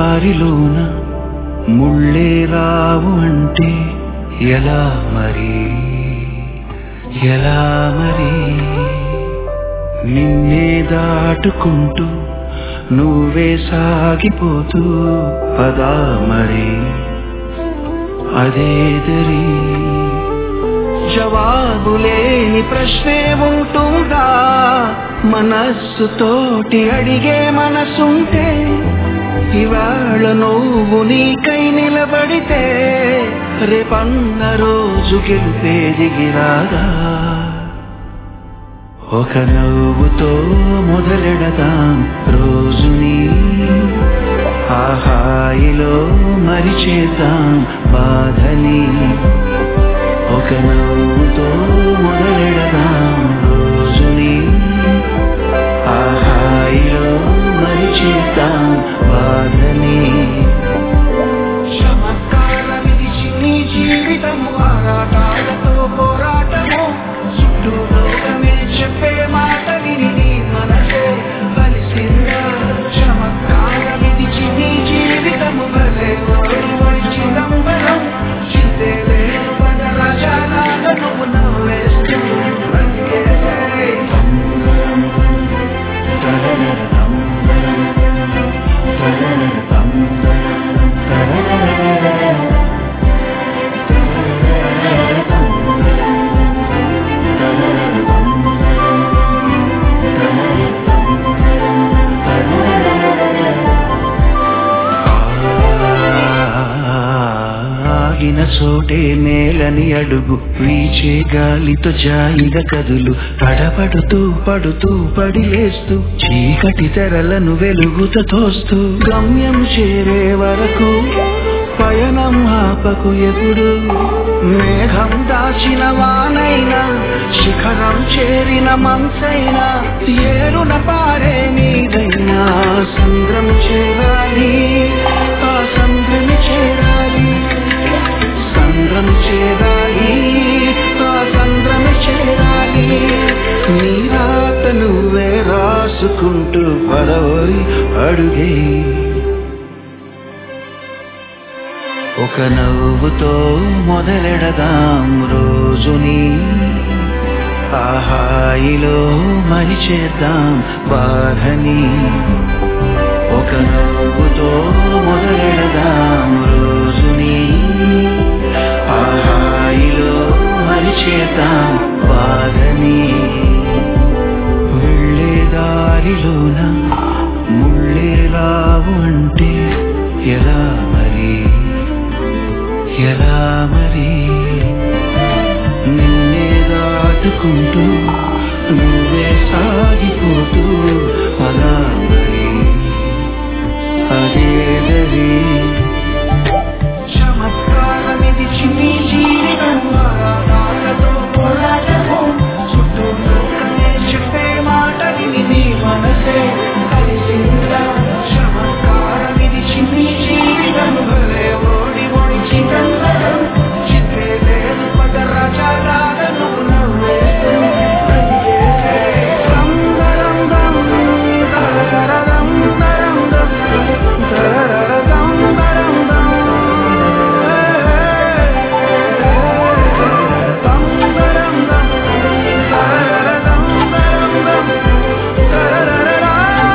దారిలోన ముళ్ళే రావు అంటే ఎలా మరి ఎలా మరి నిన్నే దాటుకుంటూ నువ్వే సాగిపోతూ పదా మరి అదేదరి జవాబులేని ప్రశ్నే ఉంటుందా మనస్సుతోటి అడిగే మనసుంటే ఇవాళ నువ్వు నీకై నిలబడితే రేపన్న రోజు గెలిపే దిగిరాగా ఒక నవ్వుతో మొదలెడదాం రోజుని ఆ హాయిలో మరిచేద్దాం బాధని ఒక నవ్వుతో మొదలెడదాం రోజుని ఆ హాయిలో మరిచేద్దాం బాధని చమత్కారమిది చిన్ని జీవితము ఆరాటాలతో పోరాటము చుట్టూ లోకమే చెప్పే మాట విని నీ మనసే కలిసిందా చమత్కారమిది చిన్ని జీవితము వలె ఓడి ఓడి చిదంబరం చింతే లేదు పద రాజాలాగా నువ్వు నవ్వేస్తూ బ్రతికేసే. తరరరం, తరరరం, తరరరం. ఆగిన చోటే నేలని అడుగు వీచే గాలితో జాయిగా కదులు తడబడుతూ పడుతూ పడిలేస్తూ చీకటి తెరలను వెలుగుతో తోస్తూ గమ్యం చేరే వరకు పయనం ఆపకు ఎగుడు మేఘం దాచిన వానైనా శిఖరం చేరిన మంచైనా ఏరున పారే నీదైనా సంద్రం చేరాలి ఆ సంద్రం చేరాలి సంద్రం చేరాలి ఆ సంద్రం చేరాలి నీ రాత నువ్వే రాసుకుంటూ పదవరి అడుగే ఒక నవ్వుతో మొదలెడదాం రోజుని ఆ హాయిలో మరిచేద్దాం బాధని ఒక నవ్వుతో మొదలెడదాం రోజుని ఆ హాయిలో మరిచేద్దాం బాధని వెళ్ళే దారిలోన ముళ్ళే రావు అంటే ఎలా మరి ఎలా మరి నిన్నే దాటుకుంటూ నువ్వే సాగిపోతూ అలా మరి అదేదరి చమత్కారమిది చిన్ని జీవితం ఆరాటాలతో పోరాటము చుట్టూ లోకమే చెప్పే మాట విని నీ మనసే కలిసిందా చమత్కారమిది చిన్ని జీవితం భలే ఓడి ఓడి చిదంబరం చిత్తే లేదు పద రాజాలాగా నువ్వు నవ్వేస్తూ బ్రతికేసే. సంబరం దం, దరదరం దరం దం, దరదరం దరం దం. దం దరం దం, దరదరం దరం దం, దరదరా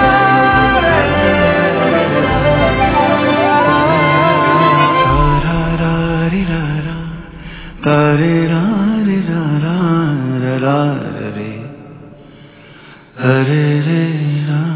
రే. తరే రారే రారా రా రే హరే రే రా